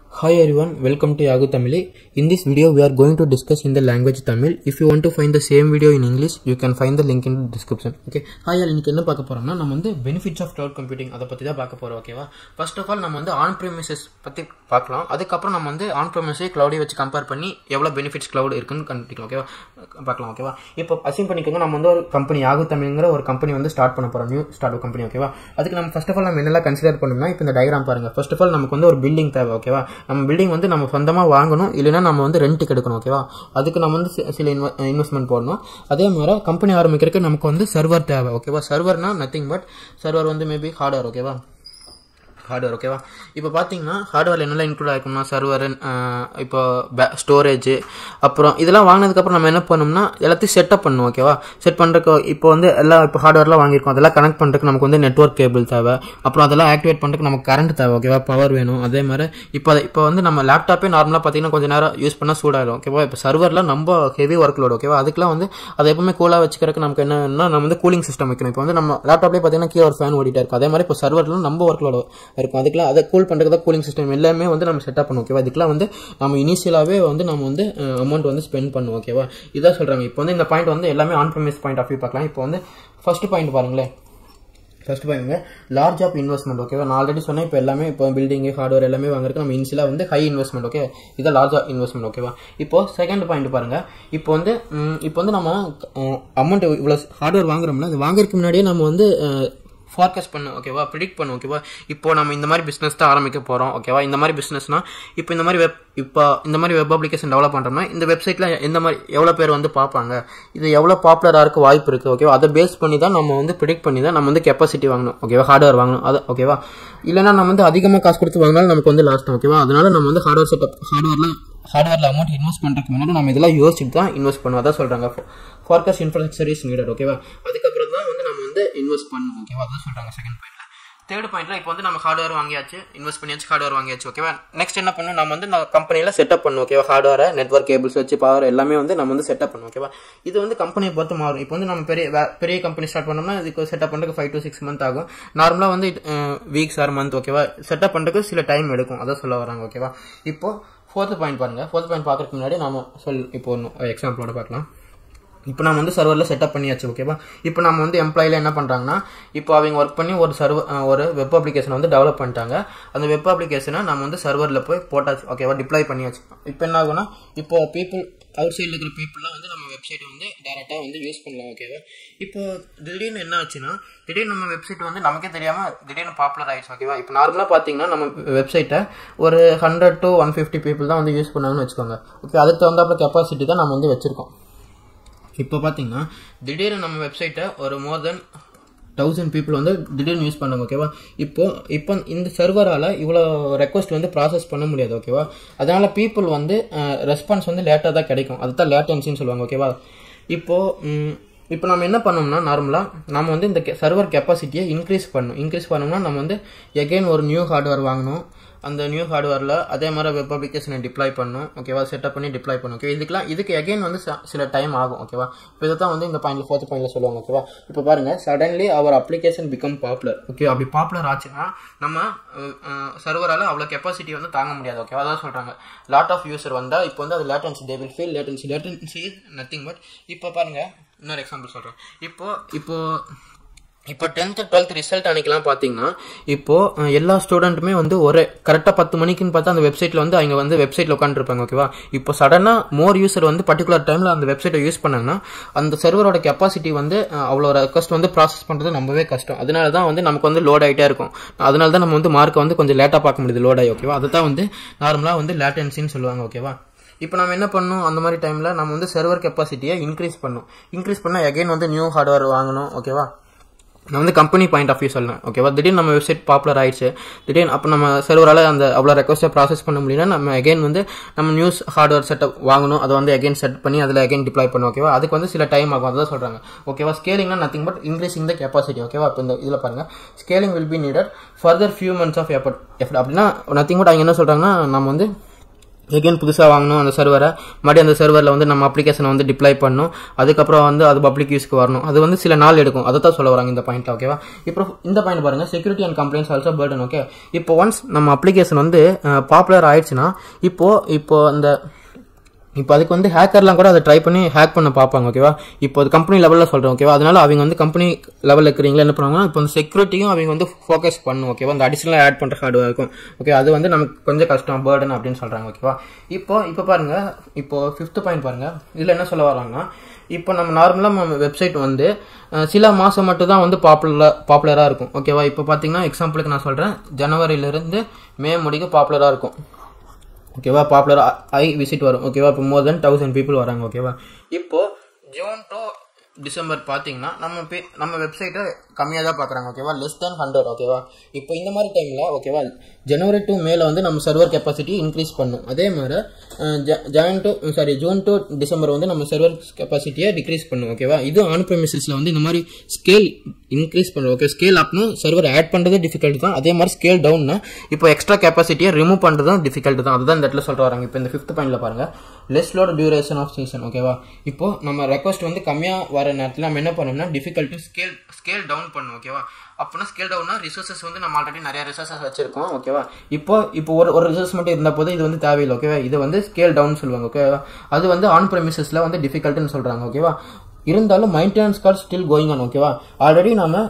Hi everyone, welcome to Yagu Tamil. In this video, we are going to discuss in the language Tamil. If you want to find the same video in English, you can find the link in the description. Okay. Hi, all இன்னைக்கு என்ன பார்க்க போறோம்னா நம்ம வந்து benefits of cloud computing அதை பத்தி தான் பார்க்க போறோம் ஓகேவா ஃபர்ஸ்ட் ஆஃப் ஆல் நம்ம வந்து ஆன் ப்ரீமிசஸ் பத்தி பார்க்கலாம் அதுக்கப்புறம் நம்ம வந்து ஆன் ப்ரீமிசஸ் கிளவுடை வச்சு கம்பேர் பண்ணி எவ்வளவு பெனிஃபிட்ஸ் cloud இருக்குன்னு கண்டுபிடிக்கலாம் ஓகேவா பார்க்கலாம் ஓகேவா இப்போ அசியூம் பண்ணிக்கோங்க நம்ம வந்து ஒரு கம்பெனி யாகு தமிழ்ங்கிற ஒரு கம்பெனி வந்து ஸ்டார்ட் பண்ண போறோம் நியூ ஸ்டார்ட் கம்பெனி ஓகேவா அதுக்கு நம்ம ஃபர்ஸ்ட் ஆஃப் ஆல் நம்ம என்னெல்லாம் கன்சிடர் பண்ணணும்னா இப்போ இந்த டயக்ராம் பாருங்க ஃபர்ஸ்ட் ஆஃப் ஆல் நமக்கு வந்து ஒரு பில்டிங் தேவை ஓகேவா நம்ம பில்டிங் வந்து நம்ம சொந்தமாக வாங்கணும் இல்லைன்னா நம்ம வந்து ரெண்ட்டுக்கு எடுக்கணும் ஓகேவா அதுக்கு நம்ம வந்து சி- சில இன்வெஸ்ட்மெண்ட் போடணும் அதே மாதிரி கம்பெனி ஆரம்பிக்கிறதுக்கு நமக்கு வந்து சர்வர் தேவை ஓகேவா சர்வர்னா நத்திங் பட் சர்வர் வந்து மேபி ஹார்ட்வேர் ஓகேவா ஹார்ட்வேர் ஓகேவா இப்போ பார்த்தீங்கன்னா ஹார்ட்வேர் என்னெல்லாம் இன்க்ளூட் ஆகிருக்கும்னா சர்வர் இப்போ ஸ்டோரேஜ் அப்புறம் இதெல்லாம் வாங்கினதுக்கப்புறம் நம்ம என்ன பண்ணோம்னா எல்லாத்தையும் செட்டப் பண்ணணும் ஓகேவா செட் பண்ணுறக்கு இப்போ வந்து எல்லாம் இப்போ ஹார்ட்வேர்லாம் வாங்கியிருக்கோம் அதெல்லாம் கனெக்ட் பண்ணுறதுக்கு நமக்கு வந்து நெட்வொர்க் கேபிள் தேவை அப்புறம் அதெல்லாம் ஆக்டிவேட் பண்ணுறதுக்கு நமக்கு கரண்ட் தேவை ஓகேவா பவர் வேணும் அதே மாதிரி இப்போ இப்போ வந்து நம்ம லேப்டாப்பே நார்மலாக பார்த்தீங்கன்னா கொஞ்சம் நேரம் யூஸ் பண்ணால் சூடாயிடும் ஓகேவா இப்போ சர்வரில் ரொம்ப ஹெவி ஒர்க் லோட் ஓகேவா அதுக்கெல்லாம் வந்து அதை எப்பவுமே கூலாக வச்சுக்கிறதுக்கு நமக்கு என்ன வேணும்னா நம்ம வந்து கூலிங் சிஸ்டம் வைக்கணும் இப்போ வந்து நம்ம லேப்டாப்லேயே பார்த்தீங்கன்னா கீழே ஒரு ஃபேன் ஓடிட்டே இருக்கும் அதே மாதிரி இப்போ சர்வரில் நம்ம ஒர்க் லோட் இருக்கும் அதுக்கெல்லாம் அதை கூல் பண்ணுறதுக்கு தான் கூலிங் சிஸ்டம் எல்லாமே வந்து நம்ம செட்டப் பண்ணுவோம் ஓகேவா இதுக்கெல்லாம் வந்து நம்ம இனிஷியலாகவே வந்து நம்ம வந்து அமௌண்ட் வந்து ஸ்பெண்ட் பண்ணுவோம் ஓகேவா இதான் சொல்கிறாங்க இப்போ வந்து இந்த பாயிண்ட் வந்து எல்லாமே on premise point of view பார்க்கலாம் இப்போ வந்து ஃபர்ஸ்ட் பாயிண்ட் பாருங்களேன் ஃபர்ஸ்ட் பாருங்க லார்ஜ் ஆஃப் இன்வெஸ்ட்மெண்ட் ஓகேவா நான் ஆல்ரெடி சொன்னேன் இப்போ எல்லாமே இப்போ பில்டிங் ஹார்ட்வேர் எல்லாமே வாங்குறதுக்கு நம்ம இனிஷியலாக வந்து ஹை இன்வெஸ்ட்மெண்ட் ஓகே இது லார்ஜ் இன்வெஸ்ட்மெண்ட் ஓகேவா இப்போ செகண்ட் பாயிண்ட் பாருங்க இப்போ வந்து ம், இப்போ வந்து நம்ம அமௌண்ட் இவ்வளோ ஹார்ட்வேர் வாங்குறோம்ல அது வாங்குறதுக்கு முன்னாடியே நம்ம வந்து ஃபார்காஸ்ட் பண்ணு ஓகேவா ப்ரிடிக்ட் பண்ணு ஓகேவா இப்போ நம்ம இந்த மாதிரி பிஸ்னஸ் தான் ஆரம்பிக்க போகிறோம் ஓகேவா இந்த மாதிரி பிஸ்னஸ்னா இப்போ இந்த மாதிரி வெப் இப்போ இந்த மாதிரி வெப் அப்ளிகேஷன் டெவலப் பண்ணுறோம்னா இந்த வெப்சைட்டில் எந்த மாதிரி எவ்வளோ பேர் வந்து பார்ப்பாங்க இது எவ்வளோ பாப்புலராக இருக்க வாய்ப்பு இருக்குது ஓகேவா அதை பேஸ் பண்ணி தான் நம்ம வந்து ப்ரிடிக்ட் பண்ணி தான் நம்ம வந்து கெப்பாசிட்டி வாங்கணும் ஓகேவா ஹார்ட்வேர் வாங்கணும் அது ஓகேவா இல்லைன்னா நம்ம வந்து அதிகமாக காசு கொடுத்து வாங்கினாலும் நமக்கு வந்து லாஸ்ட் ஓகேவா அதனால நம்ம வந்து ஹார்ட்வேர் செட்டப் ஹார்ட்வேரில் ஹார்ட்வேரில் அமௌண்ட் இன்வெஸ்ட் பண்ணுறதுக்கு முன்னாடி நம்ம இதெல்லாம் யோசிச்சுட்டு தான் இன்வெஸ்ட் பண்ணுவோம் அதான் சொல்கிறாங்க ஃபார்காஸ்ட் இன்ஃப்ராஸ்ட்ரக்சர் இஸ் நீடட் ஓகேவா அதுக்கப்புறம் தான் வந்து நம்ம வந்து இன்வெஸ்ட் பண்ணணும் ஓகேவா அதான் சொல்கிறாங்க செகண்ட் பாயிண்ட்ல தேர்ட் பாயிண்ட்ல இப்போ வந்து நம்ம ஹார்ட்வேர் வாங்கியாச்சு இன்வெஸ்ட் பண்ணியாச்சு ஹார்ட்வேர் வாங்கியாச்சு ஓகேவா நெக்ஸ்ட் என்ன பண்ணணும் நம்ம வந்து நம்ம கம்பெனியில் செட்டப் பண்ணும் ஓகேவா ஹார்ட்வேரை நெட்வொர்க் கேபிள்ஸ் வச்சு பவர் எல்லாமே வந்து நம்ம வந்து செட்டப் பண்ணும் ஓகேவா இது வந்து கம்பெனியை பொறுத்து மாறும் இப்போ வந்து நம்ம பெரிய வே- பெரிய கம்பெனி ஸ்டார்ட் பண்ணோம்னா இதுக்கு செட்டப் பண்ணுறதுக்கு ஃபைவ் டு சிக்ஸ் மந்த் ஆகும் நார்மலாக வந்து வீக்ஸ் ஆர் மந்த் ஓகேவா செட்டப் பண்ணுறதுக்கு சில டைம் எடுக்கும் அதான் சொல்ல வராங்க ஓகேவா இப்போ ஃபோர்த் பாயிண்ட் பாருங்க ஃபோர்த் பாயிண்ட் பார்க்கறதுக்கு முன்னாடி நாம சொல் இப்போ ஒன்று எக்ஸாம்பிளோட பார்க்கலாம் இப்போ நம்ம வந்து சர்வரில் செட்டப் பண்ணியாச்சு ஓகேவா இப்போ நம்ம வந்து எம்ப்ளாயில என்ன பண்ணுறாங்கன்னா இப்போ அவங்க ஒர்க் பண்ணி ஒரு சர்வர் ஒரு வெப் அப்ளிகேஷனை வந்து டெவலப் பண்ணிட்டாங்க அந்த வெப் அப்ளிகேஷனை நம்ம வந்து சர்வரில் போய் போட்டாச்சு ஓகேவா டிப்ளாய் பண்ணியாச்சு இப்போ என்ன ஆகும்னா இப்போ பீப்புள் அவுட் சைடில் இருக்கிற பீப்புளெலாம் வந்து நம்ம வெப்சைட்டை வந்து டேரெக்டாக வந்து யூஸ் பண்ணலாம் ஓகேவா இப்போ திடீர்னு என்ன ஆச்சுன்னா திடீர்னு நம்ம வெப்சைட் வந்து நமக்கே தெரியாமல் திடீர்னு பாப்புலர் ஆயிடுச்சு ஓகேவா இப்போ நார்மலாக பார்த்தீங்கன்னா நம்ம வெப்சைட்டை ஒரு hundred to one fifty people தான் வந்து யூஸ் பண்ணாங்கன்னு வச்சுக்கோங்க ஓகே அதுக்கு தகுந்தாப்புல கெப்பாசிட்டி தான் நம்ம வந்து வச்சுருக்கோம் இப்போ பார்த்தீங்கன்னா திடீர்னு நம்ம வெப்சைட்டை ஒரு மோர் தென் தௌசண்ட் பீப்புள் வந்து திடீர்னு யூஸ் பண்ணாங்க ஓகேவா இப்போ இப்போ இந்த சர்வரால் இவ்வளோ ரெக்வஸ்ட் வந்து ப்ராசஸ் பண்ண முடியாது ஓகேவா அதனால பீப்புள் வந்து ரெஸ்பான்ஸ் வந்து லேட்டாக தான் கிடைக்கும் அதுதான் லேட்டன்சின்னு சொல்லுவாங்க ஓகேவா இப்போ ம், இப்போ நம்ம என்ன பண்ணோம்னா நார்மலாக நம்ம வந்து இந்த சர்வர் கெப்பாசிட்டியை இன்க்ரீஸ் பண்ணணும் இன்க்ரீஸ் பண்ணோம்னா நம்ம வந்து எகைன் ஒரு நியூ ஹார்ட்வேர் வாங்கணும் அந்த நியூ ஹார்ட்வேரில் அதே மாதிரி வெப் அப்ளிகேஷனை டிப்ளாய் பண்ணணும் ஓகேவா செட்டப் பண்ணி டிப்ளாய் பண்ணணும் ஓகே இதுக்கெல்லாம் இதுக்கு எகைன் வந்து ச- சில டைம் ஆகும் ஓகேவா இப்போ இதை தான் வந்து இந்த பாயிண்ட்ல ஃபோர்த் பாயிண்ட்ல சொல்லுவாங்க ஓகேவா இப்போ பாருங்க suddenly our application become popular okay அப்படி பாப்புலர் ஆச்சுன்னா நம்ம சர்வரால் அவ்வளோ கெப்பாசிட்டி வந்து தாங்க முடியாது ஓகேவா அதான் சொல்கிறாங்க லாட் ஆஃப் யூசர் வந்தால் இப்போ வந்து அது latency they will feel latency latency nothing but இப்போ பாருங்க இன்னொரு எக்ஸாம்பிள் சொல்கிறேன் இப்போ இப்போ இப்போ டென்த்து டுவெல்த் ரிசல்ட் அன்னைக்கெல்லாம் பார்த்தீங்கன்னா இப்போ அஹ், எல்லா ஸ்டூடெண்ட்டுமே வந்து ஒரு கரெக்டாக பத்து மணிக்குன்னு பார்த்தா அந்த வெப்சைட்டில் வந்து அவங்க வந்து வெப்சைட்டில் உட்காந்துருப்பாங்க ஓகேவா இப்போ சடனாக மோர் யூசர் வந்து பர்டிகுலர் டைமில் அந்த வெப்சைட்டை யூஸ் பண்ணாங்கன்னா அந்த சர்வரோட கெப்பாசிட்டி வந்து அஹ், அவ்வளோ ரெக்வஸ்ட் வந்து ப்ராசஸ் பண்ணுறது ரொம்பவே கஷ்டம் அதனால தான் வந்து நமக்கு வந்து லோட் ஆகிட்டே இருக்கும் அதனால தான் நம்ம வந்து மார்க்கை வந்து கொஞ்சம் லேட்டாக பார்க்க முடியுது லோட் ஆகி ஓகேவா அதை தான் வந்து நார்மலாக வந்து லேட்டன்சின்னு சொல்லுவாங்க ஓகேவா இப்போ நம்ம என்ன பண்ணணும் அந்த மாதிரி டைமில் நம்ம வந்து சர்வர் கெப்பாசிட்டியை இன்க்ரீஸ் பண்ணணும் இன்க்ரீஸ் பண்ணால் அகைன் வந்து நியூ ஹார்ட்வேர் வாங்கணும் ஓகேவா நான் வந்து கம்பெனி பாயிண்ட் ஆஃப் வியூ சொல்லணும் ஓகேவா திடீர்னு நம்ம வெப்சைட் பாப்புலர் ஆயிடுச்சு திடீர்னு அப்போ நம்ம சர்வரால் அந்த அவ்வளோ ரெக்வஸ்ட்டை ப்ராசஸ் பண்ண முடியலன்னா நம்ம அகைன் வந்து நம்ம நியூஸ் ஹார்ட்வேர் செட்டப் வாங்கணும் அதை வந்து அகைன் செட் பண்ணி அதில் அகைன் டிப்ளாய் பண்ணணும் ஓகேவா அதுக்கு வந்து சில டைம் ஆகும் அதான் சொல்கிறாங்க ஓகேவா ஸ்கேலிங்னா nothing but increasing the capacity ஓகேவா இப்போ இந்த இதில் பாருங்க scaling will be needed further few months of effort effort அப்படின்னா நத்திங் பட் அவங்க என்ன சொல்கிறாங்கன்னா நம்ம வந்து எகைன் புதுசாக வாங்கணும் அந்த சர்வரை மறுபடியும் அந்த சர்வரில் வந்து நம்ம அப்ளிகேஷனை வந்து டிப்ளை பண்ணணும் அதுக்கப்புறம் வந்து அது பப்ளிக் யூஸ்க்கு வரணும் அது வந்து சில நாள் எடுக்கும் அதை தான் சொல்ல வராங்க இந்த பாயிண்ட்ல ஓகேவா இப்போ இந்த பாயிண்ட் பாருங்க security and complaints also burden okay இப்போ ஒன்ஸ் நம்ம அப்ளிகேஷன் வந்து பாப்புலர் ஆயிடுச்சுன்னா இப்போ இப்போ அந்த இப்போ அதுக்கு வந்து ஹேக்கர்லாம் கூட அதை ட்ரை பண்ணி ஹேக் பண்ண பார்ப்பாங்க ஓகேவா இப்போ அது கம்பெனி லெவலில் சொல்கிறேன் ஓகேவா அதனால அவங்க வந்து கம்பெனி லெவலில் இருக்கிறீங்களா என்ன பண்ணுவாங்கன்னா இப்போ வந்து செக்யூரிட்டியும் அவங்க வந்து ஃபோக்கஸ் பண்ணும் ஓகேவா அந்த அடிஷனலாக ஆட் பண்ணுற ஹார்ட்வேர் இருக்கும் ஓகே அது வந்து நமக்கு கொஞ்சம் கஷ்டம் பேர்டன் அப்படின்னு சொல்கிறாங்க ஓகேவா இப்போ இப்போ பாருங்க இப்போ ஃபிஃப்த் பாயிண்ட் பாருங்க இதில் என்ன சொல்ல வராங்கன்னா இப்போ நம்ம நார்மலாக நம்ம வெப்சைட் வந்து அஹ், சில மாதம் மட்டும் தான் வந்து பாப்புலராக பாப்புலராக இருக்கும் ஓகேவா இப்போ பார்த்தீங்கன்னா எக்ஸாம்பிளுக்கு நான் சொல்கிறேன் ஜனவரியிலேருந்து மே முடிக்க பாப்புலராக இருக்கும் ஓகேவா பாப்புலர் ஐ விசிட் வரும் ஓகேவா இப்போ மோர் தென் தௌசண்ட் பீப்புள் வராங்க ஓகேவா இப்போ ஜூன் டு டிசம்பர் பார்த்தீங்கன்னா நம்ம பே நம்ம வெப்சைட்டை கம்மியாக தான் பார்க்குறாங்க ஓகேவா லெஸ் தேன் ஹண்ட்ரட் ஓகேவா இப்போ இந்த மாதிரி டைமில் ஓகேவா ஜனவரி டு மேல வந்து நம்ம சர்வர் கெப்பாசிட்டி இன்க்ரீஸ் பண்ணும் அதே மாதிரி join to sorry June to December வந்து நம்ம சர்வர் கெப்பாசிட்டியை டிக்ரீஸ் பண்ணும் ஓகேவா இது ஆன் ப்ரெமிசஸில் வந்து இந்த மாதிரி ஸ்கேல் இன்க்ரீஸ் பண்ணும் ஓகே ஸ்கேல் அப்னு சர்வர் ஆட் பண்ணுறது டிஃபிகல்ட் தான் அதே மாதிரி ஸ்கேல் டவுன்னா இப்போ எக்ஸ்ட்ரா கெப்பாசிட்டியை ரிமூவ் பண்ணுறதும் டிஃபிகல்ட் தான் அதுதான் இந்த இடத்துல சொல்லிட்டு வராங்க இப்போ இந்த ஃபிஃப்த் பாயிண்ட்ல பாருங்க less load duration of season ஓகேவா இப்போ நம்ம ரெக்வஸ்ட் வந்து கம்மியாக வர நேரத்தில் நம்ம என்ன பண்ணோம்னா டிஃபிகல்ட் ஸ்கேல் ஸ்கேல் டவுன் பண்ணும் ஓகேவா அப்படின்னா ஸ்கேல் டவுன்னா ரிசோர்சஸ் வந்து நம்ம ஆல்ரெடி நிறைய ரிசோர்சஸ் வச்சிருக்கோம் ஓகேவா இப்போ இப்போ ஒரு ஒரு ரிசோர்ஸ் மட்டும் இருந்த போது இது வந்து தேவையில்லை ஓகேவா இது வந்து ஸ்கேல் டவுன் சொல்லுவாங்க ஓகேவா அது வந்து ஆன் ப்ரெமிசஸில் வந்து டிஃபிகல்ட்னு சொல்கிறாங்க ஓகேவா இருந்தாலும் maintenance card still going on ஓகேவா ஆல்ரெடி நம்ம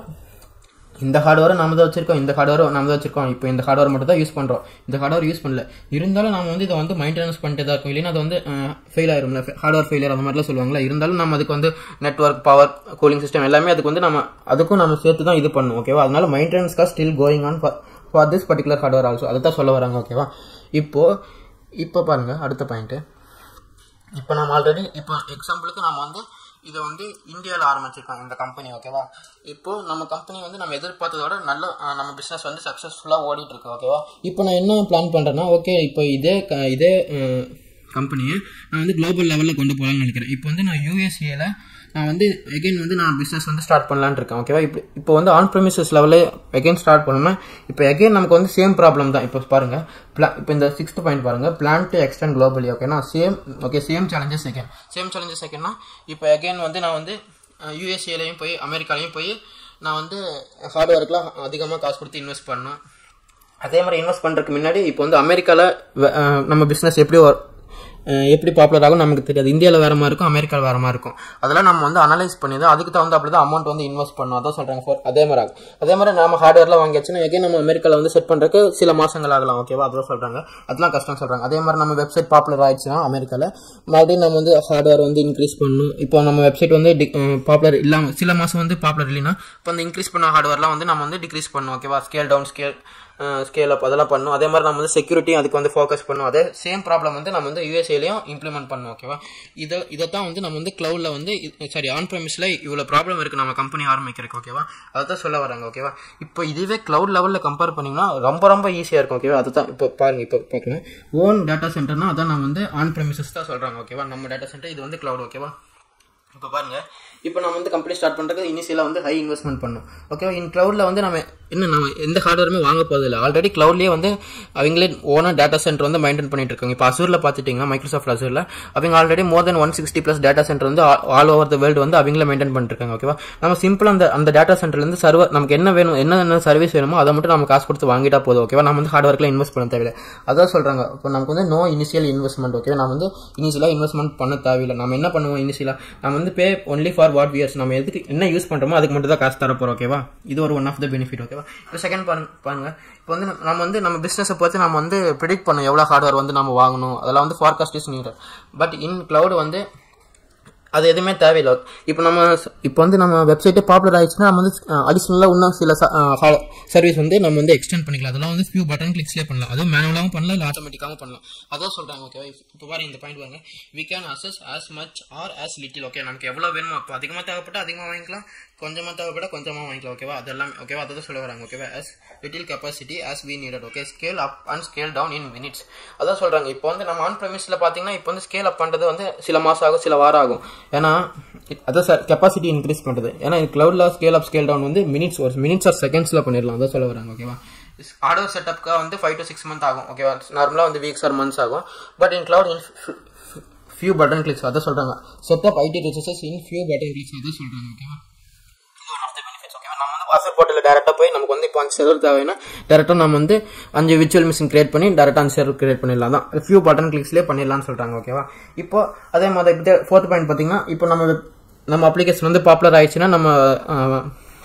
இந்த ஹார்ட்வேரை நாம தான் வச்சிருக்கோம் இந்த ஹார்ட்வேரை நாம தான் வச்சிருக்கோம் இப்போ இந்த ஹார்ட்வேர் மட்டும் தான் யூஸ் பண்ணுறோம் இந்த ஹார்ட்வேர் யூஸ் பண்ணல இருந்தாலும் நம்ம வந்து இதை வந்து மெயின்டெனன்ஸ் பண்ணிட்டு தான் இருக்கும் இல்லைன்னா அது வந்து ஃபெயில் ஆயிரும்ல ஹார்ட்வேர் ஃபெயிலியர் அந்த மாதிரிலாம் சொல்லுவாங்களா இருந்தாலும் நம்ம அதுக்கு வந்து நெட்ஒர்க் பவர் கூலிங் சிஸ்டம் எல்லாமே அதுக்கு வந்து நம்ம அதுக்கும் நம்ம சேர்த்து தான் இது பண்ணும் ஓகேவா அதனால maintenance cost still going on for this particular hardware also அதை தான் சொல்ல வராங்க ஓகேவா இப்போ இப்போ பாருங்க அடுத்த பாயிண்ட்டு இப்போ நம்ம ஆல்ரெடி இப்போ எக்ஸாம்பிளுக்கு நம்ம வந்து இதை வந்து இந்தியாவில் ஆரம்பிச்சிருக்கோம் இந்த கம்பெனி ஓகேவா இப்போ நம்ம கம்பெனி வந்து நம்ம எதிர்பார்த்ததோட நல்ல அஹ், நம்ம பிஸ்னஸ் வந்து சக்ஸஸ்ஃபுல்லாக ஓடிட்டு இருக்கு ஓகேவா இப்போ நான் என்ன பிளான் பண்ணுறேன்னா ஓகே இப்போ இதே க- இதே கம்பெனியை நான் வந்து குளோபல் லெவலில் கொண்டு போகலான்னு நினைக்கிறேன் இப்போ வந்து நான் யூஎஸ்ஏல நான் வந்து எகைன் வந்து நான் பிஸ்னஸ் வந்து ஸ்டார்ட் பண்ணலான்னு இருக்கேன் ஓகேவா இப்போ இப்போ வந்து ஆன் ப்ரெமிசஸ் லெவலே எகைன் ஸ்டார்ட் பண்ணோம்னா இப்போ எகைன் நமக்கு வந்து சேம் ப்ராப்ளம் தான் இப்போ பாருங்க பிளா இப்போ இந்த சிக்ஸ்த் பாயிண்ட் பாருங்க பிளான் டு எக்ஸ்டெண்ட் குளோபலி ஓகேனா same okay same challenges second same challenges செகண்ட்னா இப்போ எகைன் வந்து நான் வந்து யூஎஸ்ஏலையும் போய் அமெரிக்காலையும் போய் நான் வந்து ஹார்ட்வேர்க்கெலாம் அதிகமாக காசு கொடுத்து இன்வெஸ்ட் பண்ணணும் அதே மாதிரி இன்வெஸ்ட் பண்ணுறதுக்கு முன்னாடி இப்போ வந்து அமெரிக்காவில் நம்ம பிஸ்னஸ் எப்படி வ- அஹ் எப்படி பாப்புலர் ஆகும் நமக்கு தெரியாது இந்தியாவில் வேற மாதிரி இருக்கும் அமெரிக்காவில் வேற மாதிரி இருக்கும் அதெல்லாம் நம்ம வந்து அனலைஸ் பண்ணி தான் அதுக்கு தகுந்த அப்படி தான் அமௌண்ட் வந்து இன்வெஸ்ட் பண்ணணும் அதான் சொல்கிறாங்க ஃபார் அதே மாதிரி ஆகும் அதே மாதிரி நம்ம ஹார்ட்வேர்லாம் வாங்கியாச்சுன்னா எகைன் நம்ம அமெரிக்காவில் வந்து செட் பண்ணுறதுக்கு சில மாசங்கள் ஆகலாம் ஓகேவா அதான் சொல்கிறாங்க அதெல்லாம் கஷ்டம் சொல்கிறாங்க அதே மாதிரி நம்ம வெப்சைட் பாப்புலர் ஆயிடுச்சுன்னா அமெரிக்காவில் மறுபடியும் நம்ம வந்து ஹார்ட்வேர் வந்து இன்க்ரீஸ் பண்ணணும் இப்போ நம்ம வெப்சைட் வந்து பாப்புலர் இல்லாமல் சில மாதம் வந்து பாப்புலர் இல்லைன்னா இப்போ அந்த இன்க்ரீஸ் பண்ண ஹார்ட்வேர்லாம் வந்து நம்ம வந்து டிக்ரீஸ் பண்ணணும் ஓகேவா scale down scale scale up அதெல்லாம் பண்ணும் அதே மாதிரி நம்ம வந்து செக்யூரிட்டி அதுக்கு வந்து ஃபோக்கஸ் பண்ணும் அதே சேம் ப்ராப்ளம் வந்து நம்ம வந்து யூஎஸ்ஏலையும் இம்ப்ளிமெண்ட் பண்ணணும் ஓகேவா இதை இதை தான் வந்து நம்ம வந்து க்ளவுடில் வந்து சாரி ஆன் ப்ரெமிஸில் இவ்வளோ ப்ராப்ளம் இருக்குது நம்ம கம்பெனி ஆரம்பிக்கிறதுக்கு ஓகேவா அதை தான் சொல்ல வராங்க ஓகேவா இப்போ இதுவே க்ளவுட் லெவலில் கம்பேர் பண்ணிங்கன்னா ரொம்ப ரொம்ப ஈஸியாக இருக்கும் ஓகேவா அதுதான் இப்போ பாருங்க இப்போ பார்க்கலாம் ஓன் டேட்டா சென்டர்னா அதான் நம்ம வந்து ஆன் ப்ரெமிசஸ் தான் சொல்கிறாங்க ஓகேவா நம்ம டேட்டா சென்டர் இது வந்து க்ளவுட் ஓகேவா இப்போ பாருங்க இப்போ நம்ம வந்து கம்பெனி ஸ்டார்ட் பண்ணுறதுக்கு இனிஷியலாக வந்து ஹை இன்வெஸ்ட்மெண்ட் பண்ணும் ஓகேவா இன் க்ளவுடில் வந்து நம்ம என்ன நம்ம எந்த ஹார்ட்வேருமே வாங்க போதில்லை ஆல்ரெடி க்ளவுட்லேயே வந்து அவங்களே ஓனாக டேட்டா சென்டர் வந்து மெயின்டைன் பண்ணிட்டு இருக்காங்க இப்போ அசூரில் பார்த்துட்டிங்கன்னா மைக்ரோசாஃப்ட் அசூரில் அவங்க already more then one sixty plus data center வந்து ஆல் ஓவர் த வேர்ல்டு வந்து அவங்களே மெயின்டைன் பண்ணிருக்காங்க ஓகேவா நம்ம சிம்பிள் அந்த அந்த டேட்டா சென்டர்லேருந்து சர்வர் நமக்கு என்ன வேணும் என்ன என்ன சர்வீஸ் வேணுமோ அதை மட்டும் நம்ம காசு கொடுத்து வாங்கிட்டா போதும் ஓகேவா நம்ம வந்து ஹார்ட்வேர்க்கில் இன்வெஸ்ட் பண்ண தேவையில்லை அதான் சொல்கிறாங்க இப்போ நமக்கு வந்து நோ இனிஷியல் இன்வெஸ்ட்மெண்ட் ஓகே நம்ம வந்து இனிஷியலாக இன்வெஸ்ட்மெண்ட் பண்ண தேவையில்லை நம்ம என்ன பண்ணுவோம் இனிஷியலாக நம்ம வந்து pay only for what wears நம்ம எதுக்கு என்ன யூஸ் பண்ணுறோமோ அதுக்கு மட்டும் தான் காசு தர போகிறோம் ஓகேவா இது ஒரு ஒன் ஆஃப் த பெனிஃபிட் ஓகேவா இப்போ செகண்ட் பாருங்க பாருங்க இப்போ வந்து நம்ம வந்து நம்ம பிஸ்னஸை பார்த்து நம்ம வந்து ப்ரிடிக்ட் பண்ணோம் எவ்வளோ ஹார்ட்வேர் வந்து நம்ம வாங்கணும் அதெல்லாம் வந்து forecast is needed but in cloud வந்து அது எதுவுமே தேவையில்லை இப்போ நம்ம ஸ்- இப்போ வந்து நம்ம வெப்சைட்டே பாப்புலர் ஆயிடுச்சுன்னா நம்ம வந்து அடிஷ்னலாக இன்னும் சில சர்வீஸ் வந்து நம்ம வந்து எக்ஸ்டெண்ட் பண்ணிக்கலாம் அதெல்லாம் வந்து ஃபியூ பட்டன் கிளிக்ஸ்லேயே பண்ணலாம் அதுவும் மேனுவலாகவும் பண்ணலாம் இல்லை ஆட்டோமேட்டிக்காகவும் பண்ணலாம் அதான் சொல்கிறாங்க ஓகேவா இப்போ பாருங்க இந்த பாயிண்ட் பாருங்க we can assess as much or as little okay நமக்கு எவ்வளோ வேணுமோ அப்போ அதிகமாக தேவைப்பட்டா அதிகமாக வாங்கிக்கலாம் கொஞ்சமாக தேவைப்பட்டா கொஞ்சமாக வாங்கிக்கலாம் ஓகேவா அதெல்லாம் ஓகேவா அதை தான் சொல்ல வராங்க ஓகேவா as little capacity as we needed okay scale up and scale down in minutes அதான் சொல்கிறாங்க இப்போ வந்து நம்ம ஆன் ப்ரெமிஸில் பார்த்தீங்கன்னா இப்போ வந்து ஸ்கேல் அப் பண்ணுறது வந்து சில மாதம் ஆகும் சில வாரம் ஆகும் ஏன்னா it- அதான் சார் கெப்பாசிட்டி இன்க்ரீஸ் பண்ணுறது ஏன்னா கிளவுடில் ஸ்கேல் அப் ஸ்கேல் டவுன் வந்து மினிட்ஸ் ஒரு மினிட்ஸ் ஆர் செகண்ட்ஸில் பண்ணிடலாம் அதான் சொல்ல வராங்க ஓகேவா ஹார்ட்வேர் செட்டப்க்கு வந்து ஃபைவ் டு சிக்ஸ் மந்த் ஆகும் ஓகேவா நார்மலாக வந்து வீக்ஸ் ஆர் மந்த்ஸ் ஆகும் but in cloud in few button clicks அதை சொல்கிறாங்க setup IT resources in few button clicks அதை சொல்கிறாங்க ஓகேவா இது ஒன் ஆஃப் த பெனிஃபிட்ஸ் ஓகேவா நம்ம வந்து வாசல் போர்ட்டில் டேரெக்டாக போய் நமக்கு வந்து இப்போ அஞ்சு சர்வர் தேவைன்னா டேரெக்டாக நம்ம வந்து அஞ்சு விர்ச்சுவல் மிஷின் கிரியேட் பண்ணி டேரெக்டாக அஞ்சு சர்வர் கிரியேட் பண்ணிடலாம் தான் ஃபியூ பட்டன் கிளிக்ஸ்லேயே பண்ணிடலாம்னு சொல்கிறாங்க ஓகேவா இப்போ அதே மாதிரி இப்போ ஃபோர்த் பாயிண்ட் பார்த்தீங்கன்னா இப்போ நம்ம நம்ம அப்ளிகேஷன் வந்து பாப்புலர் ஆயிடுச்சுன்னா நம்ம அஹ்,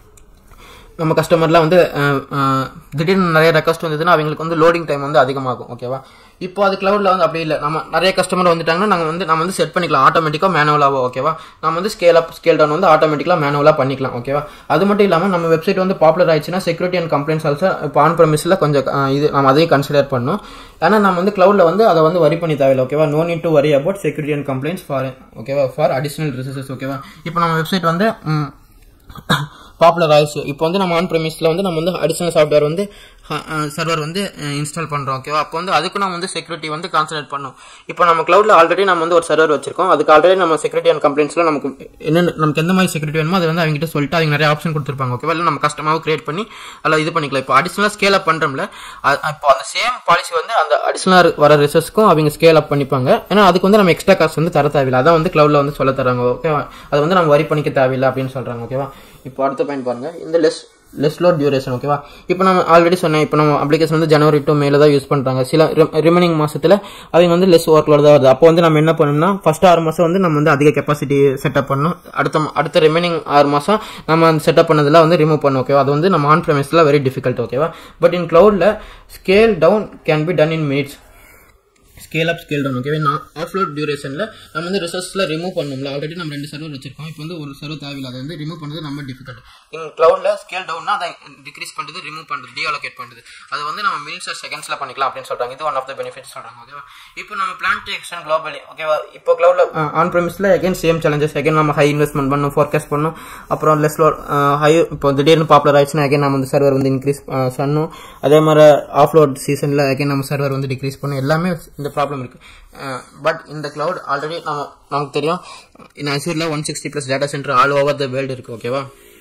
நம்ம கஸ்டமர்லாம் வந்து அஹ், அஹ், திடீர்னு நிறைய ரெக்வஸ்ட் வந்ததுன்னா அவங்களுக்கு வந்து லோடிங் டைம் வந்து அதிகமாகும் ஓகேவா இப்போ அது கிளவுட்ல வந்து அப்படி இல்லை நம்ம நிறைய கஸ்டமர் வந்துட்டாங்கன்னா நாங்கள் வந்து நம்ம வந்து செட் பண்ணிக்கலாம் ஆட்டோமேட்டிக்காக மேனுவலாவோ ஓகேவா நம்ம வந்து ஸ்கேல் அப் ஸ்கேல் டவுன் வந்து ஆட்டோமேட்டிக்காக மேனுவலாக பண்ணிக்கலாம் ஓகேவா அது மட்டும் இல்லாமல் நம்ம வெப்சைட் வந்து பாப்புலர் ஆயிடுச்சுன்னா செக்யூரிட்டி அண்ட் கம்ப்ளைண்ட்ஸ் ஆல்சோ இப்போ ஆன் ப்ரமிஸில் கொஞ்சம் அஹ், இது நம்ம அதையும் கன்சிடர் பண்ணணும் ஏன்னா நம்ம வந்து கிளவுட்ல வந்து அதை வந்து வரி பண்ணி தேவையில்லை ஓகேவா no need to worry about security and complaints for ஓகேவா ஃபார் அடிஷனல் ரிசோர்சஸ் ஓகேவா இப்போ நம்ம வெப்சைட் வந்து ம், பாப்புலர் ஆயிடுச்சு இப்போ வந்து நம்ம ஆன் ப்ரெமிஸில் வந்து நம்ம வந்து அடிஷனல் சாஃப்ட்வேர் வந்து சர்வர் வந்து இன்ஸ்டால் பண்ணுறோம் ஓகேவா அப்போ வந்து அதுக்கு நம்ம வந்து செக்யூரிட்டி வந்து கான்சன்ட்ரேட் பண்ணோம் இப்போ நம்ம க்ளவுடில் ஆல்ரெடி நம்ம வந்து ஒரு சர்வர் வச்சிருக்கோம் அதுக்கு ஆல்ரெடி நம்ம செக்யூரிட்டி அண்ட் கம்ப்ளைண்ட்ஸில் நமக்கு என்னென்ன நமக்கு எந்த மாதிரி செக்யூரிட்டி வேணுமோ அதை வந்து அவங்ககிட்ட சொல்லிட்டு அவங்க நிறைய ஆப்ஷன் கொடுத்துருப்பாங்க ஓகேவா இல்லை நம்ம கஸ்டமாக கிரியேட் பண்ணி அதில் இது பண்ணிக்கலாம் இப்போ அடிஷனலாக ஸ்கேல் அப் பண்ணுறோம்ல இப்போ அந்த சேம் பாலிசி வந்து அந்த அடிஷனலாக வர ரிசர்ஸ்க்கும் அவங்க ஸ்கேல் அப் பண்ணிப்பாங்க ஏன்னா அதுக்கு வந்து நம்ம எக்ஸ்ட்ரா காசு வந்து தர தேவையில்லை அதான் வந்து க்ளவுடில் வந்து சொல்ல தராங்க ஓகேவா அது வந்து நம்ம வரி பண்ணிக்க தேவையில்லை அப்படின்னு சொல்கிறாங்க ஓகேவா இப்போ அடுத்த பாயிண்ட் பாருங்க இந்த லெஸ் லெஸ் லோட் டியூரேஷன் ஓகேவா இப்போ நம்ம ஆல்ரெடி சொன்னேன் இப்போ நம்ம அப்ளிகேஷன் வந்து ஜனவரி டு மேல தான் யூஸ் பண்ணுறாங்க சில ரிமைனிங் மாசத்துல அவங்க வந்து லெஸ் ஒர்க் லோட் தான் வருது அப்போ வந்து நம்ம என்ன பண்ணணும்னா ஃபர்ஸ்ட் ஆறு மாதம் வந்து நம்ம வந்து அதிக கெப்பாசிட்டி செட்டப் பண்ணணும் அடுத்த ம- அடுத்த ரிமைனிங் ஆறு மாதம் நம்ம அந்த செட்டப் பண்ணதில் வந்து ரிமூவ் பண்ணணும் ஓகேவா அது வந்து நம்ம ஆன் ப்ரெமிஸில் வெரி டிஃபிகல்ட் ஓகேவா பட் இன் க்ளவுடில் scale down can be done in minutes scale up scale down ஓகேவா நான் ஆஃப்லோட் டியூரேஷனில் நம்ம வந்து ரிசோர்ஸில் ரிமூவ் பண்ணணும்ல ஆல்ரெடி நம்ம ரெண்டு சர்வர் வச்சிருக்கோம் இப்போ வந்து ஒரு சர்வர் தேவையில்லை அதை வந்து ரிமூவ் பண்ணுறது ரொம்ப டிஃபிகல்ட் இன் க்ளவுடில் ஸ்கேல் டவுன்னா அதை டிக்ரீஸ் பண்ணுறது ரிமூவ் பண்ணுறது டீஅலோகேட் பண்ணுறது அது வந்து நம்ம மினிட்ஸ் ஆர் செகண்ட்ஸில் பண்ணிக்கலாம் அப்படின்னு சொல்கிறாங்க இது ஒன் ஆஃப் த பெனிஃபிட்ஸ் சொல்கிறாங்க ஓகேவா இப்போ நம்ம பிளான் டு எக்ஸ்டன் குளோபலி ஓகேவா இப்போ க்ளவுடில் ஆன் ப்ரெமிஸில் அகைன் சேம் சேலஞ்சஸ் அகைன் நம்ம ஹை இன்வெஸ்ட்மெண்ட் பண்ணணும் ஃபோர்காஸ்ட் பண்ணணும் அப்புறம் லெஸ் லோட் ஹை இப்போ திடீர்னு பாப்புலர் ஆயிடுச்சுன்னா அகைன் நம்ம வந்து சர்வர் வந்து இன்க்ரீஸ் பண்ணணும் அதே மாதிரி ஆஃப்லோட் சீசனில் அகைன் நம்ம சர்வர் வந்து டிக்ரீஸ் பண்ணணும் எல்லாமே இந்த ப்ராப்ளம் இருக்குது பட் இந்த cloud ஆல்ரெடி நம்ம நமக்கு தெரியும் இந்த அசூரில் one sixty plus data center all over the world இருக்குது ஓகேவா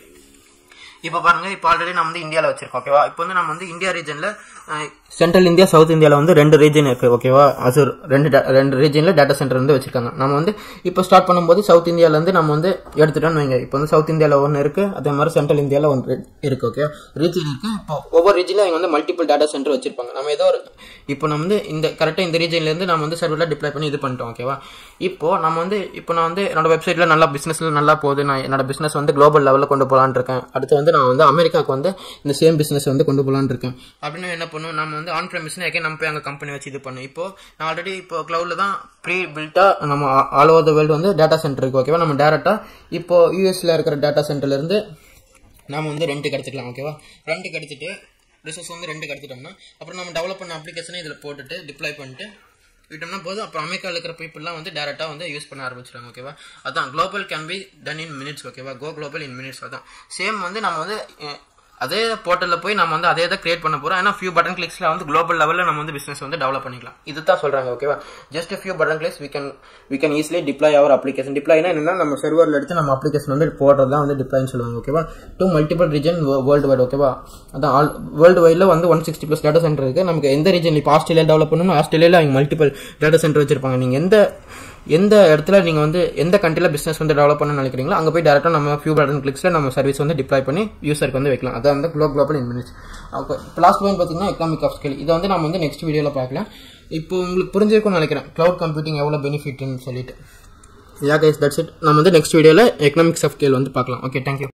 இப்போ பாருங்க இப்போ ஆல்ரெடி நம்ம வந்து இந்தியாவில் வச்சிருக்கோம் ஓகேவா இப்போ வந்து நம்ம வந்து இந்தியா ரீஜனில் சென்ட்ரல் இந்தியா சவுத் இந்தியாவில் வந்து ரெண்டு ரீஜன் இருக்கு ஓகேவா அசூர் ரெண்டு da- ரெண்டு ரீஜனில் டேட்டா சென்டர் வந்து வச்சிருக்காங்க நம்ம வந்து இப்போ ஸ்டார்ட் பண்ணும்போது சவுத் இந்தியாவிலேருந்து நம்ம வந்து எடுத்துட்டோம்னு வைங்க இப்போ வந்து சவுத் இந்தியாவில் ஒன்று இருக்கு அதே மாதிரி சென்ட்ரல் இந்தியாவில் ஒன்று இருக்கு ஓகே ரீஜன் இருக்கு இப்போ ஒவ்வொரு ரீஜனில் அவங்க வந்து மல்டிபிள் டேட்டா சென்டர் வச்சிருப்பாங்க நம்ம ஏதோ ஒரு இப்போ நம்ம வந்து இந்த கரெக்டாக இந்த ரீஜன்லேருந்து நம்ம வந்து சர்வரில் டிப்ளை பண்ணி இது பண்ணிட்டோம் ஓகேவா இப்போ நம்ம வந்து இப்போ நான் வந்து என்னோட வெப்சைட்டில் நல்லா பிஸ்னஸில் நல்லா போகுது நான் என்னோட பிஸ்னஸ் வந்து குளோபல் லெவலில் கொண்டு போகலான்னு இருக்கேன் அடுத்து வந்து நான் வந்து அமெரிக்காவுக்கு வந்து இந்த சேம் பிஸ்னஸ் வந்து கொண்டு போகலான்னு இருக்கேன் அப்படின்னு என்ன பண்ணுவோம் நம்ம வந்து ஆன் ப்ரெமிஸ்னு எங்கே நம்ம போய் அங்கே கம்பெனி வச்சு இது பண்ணும் இப்போ நான் ஆல்ரெடி இப்போ க்ளவுடில் தான் ப்ரீ பில்ட்டாக நம்ம ஆல் ஓவர் த வேர்ல்டு வந்து டேட்டா சென்டர் இருக்கு ஓகேவா நம்ம டேரெக்டாக இப்போ யூஎஸ்ல இருக்கிற டேட்டா சென்டர்லேருந்து நாம வந்து ரெண்டுக்கு எடுத்துக்கலாம் ஓகேவா ரெண்டுக்கு எடுத்துட்டு ரிசோர்ஸ் வந்து ரெண்டுக்கு எடுத்துட்டோம்னா அப்புறம் நம்ம டெவலப் பண்ண அப்ளிகேஷனை இதில் போட்டுட்டு டிப்ளாய் பண்ணிட்டு விட்டோம்னா போதும் அப்புறம் அமெரிக்காவில் இருக்கிற பீப்புளெலாம் வந்து டேரெக்டாக வந்து யூஸ் பண்ண ஆரம்பிச்சிடுவாங்க ஓகேவா அதான் global can be done in minutes okay go global in minutes அதான் சேம் வந்து நம்ம வந்து அஹ், அதே போர்ட்டலில் போய் நம்ம வந்து அதே தான் கிரியேட் பண்ண போகிறோம் ஏன்னா ஃபியூ பட்டன் கிளிக்ஸில் வந்து குளோபல் லெவலில் நம்ம வந்து பிஸ்னஸ் வந்து டெவலப் பண்ணிக்கலாம் இதுதான் சொல்கிறாங்க ஓகேவா just few button clicks we can we can easily deploy our application deployனா என்னன்னா நம்ம சர்வரில் எடுத்து நம்ம அப்ளிகேஷன் வந்து போடுறது தான் வந்து டிப்ளாய்னு சொல்லுவாங்க ஓகேவா to multiple region worldwide ஓகேவா அதான் ஆல் வேர்ல்டு வைடில் வந்து one sixty plus data center இருக்குது நமக்கு எந்த ரீஜன் இப்போ ஆஸ்திரேலியா டெவலப் பண்ணணும் ஆஸ்திரேலியாவில் அவங்க மல்டிபிள் டேட்டா சென்டர் வச்சிருப்பாங்க நீங்கள் எந்த எந்த இடத்துல நீங்கள் வந்து எந்த கண்ட்ரியில் பிஸ்னஸ் வந்து டெவலப் பண்ண நினைக்கிறீங்களோ அங்கே போய் டேரெக்டாக நம்ம ஃபியூ பட்டன் கிளிக்ஸில் நம்ம சர்வீஸ் வந்து டிப்ளாய் பண்ணி யூசருக்கு வந்து வைக்கலாம் அதான் வந்து குளோ global in minutes okay last point பார்த்தீங்கன்னா எக்கனாமிக் ஆஃப் ஸ்கில் இதை வந்து நம்ம வந்து நெக்ஸ்ட் வீடியோவில் பார்க்கலாம் இப்போ உங்களுக்கு புரிஞ்சிருக்கும்னு நினைக்கிறேன் க்ளவுட் கம்ப்யூட்டிங் எவ்வளோ பெனிஃபிட்னு சொல்லிட்டு யா கைஸ் தட்ஸ் இட் நம்ம வந்து நெக்ஸ்ட் வீடியோவில் எக்கனாமிக்ஸ் ஆஃப் ஸ்கேல் வந்து பார்க்கலாம் ஓகே தேங்க்யூ